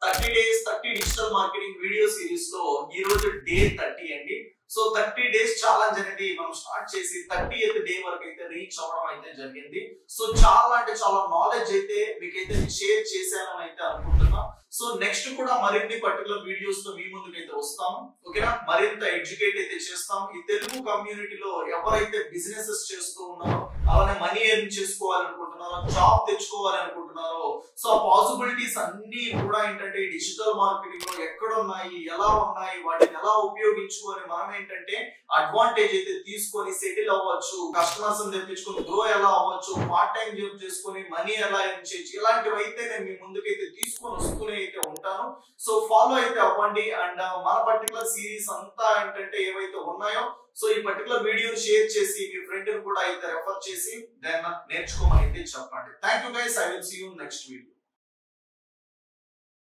thirty days thirty digital marketing video series లో ఈ రోజు డే థర్టీ అండి సో థర్టీ డేస్ ఛాలెంజ్ అనేది మనం స్టార్ట్ చేసి థర్టీ ఎయిత్ డే వరకు అయితే రీచ్ అవ్వడం అయితే జరిగింది సో చాలా అంటే చాలా నాలెడ్జ్ అయితే మీకైతే షేర్ చేశాను అయితే అనుకుంటున్నా సో నెక్స్ట్ కూడా మరిన్ని పర్టికులర్ వీడియోస్ తో మీ ముందుకు అయితే వస్తాం ఓకేనా మరింత ఎడ్యుకేట్ అయితే చేస్తాం ఈ తెలుగు కమ్యూనిటీలో ఎవరైతే బిజినెసెస్ చేస్తూ ఉన్నారో అలానే మనీ ఎర్న్ చేసుకోవాలనుకుంటున్నారో జాబ్ తెచ్చుకోవాలనుకుంటున్నారో సో ఆ పాసిబిలిటీస్ అన్ని కూడా ఏంటంటే ఈ డిజిటల్ మార్కెటింగ్ లో ఎక్కడ ఉన్నాయి ఎలా ఉన్నాయి వాటిని ఎలా ఉపయోగించుకొని మనం ఏంటంటే అడ్వాంటేజ్ అయితే తీసుకొని సెటిల్ అవ్వచ్చు కస్టమర్స్ తెప్పించుకొని గ్రో ఎలా అవ్వచ్చు పార్ట్ టైం జాబ్ చేసుకొని మనీ ఎలా ఎర్న్ చేయొచ్చు ఇలాంటివి అయితే నేను మీ ముందుకైతే తీసుకొని వస్తూనే అయితే ఉంటాను సో ఫాలో అయితే అవ్వండి అండ్ మన పర్టికులర్ సిరీస్ అంతా ఏంటంటే ఏవైతే ఉన్నాయో సో ఈ పర్టికులర్ వీడియో షేర్ చేసి మీ ఫ్రెండ్ కూడా అయితే రెఫర్ చేసి దాన్ని నేర్చుకోమని అయితే చెప్పండి thank you guys I will see you next video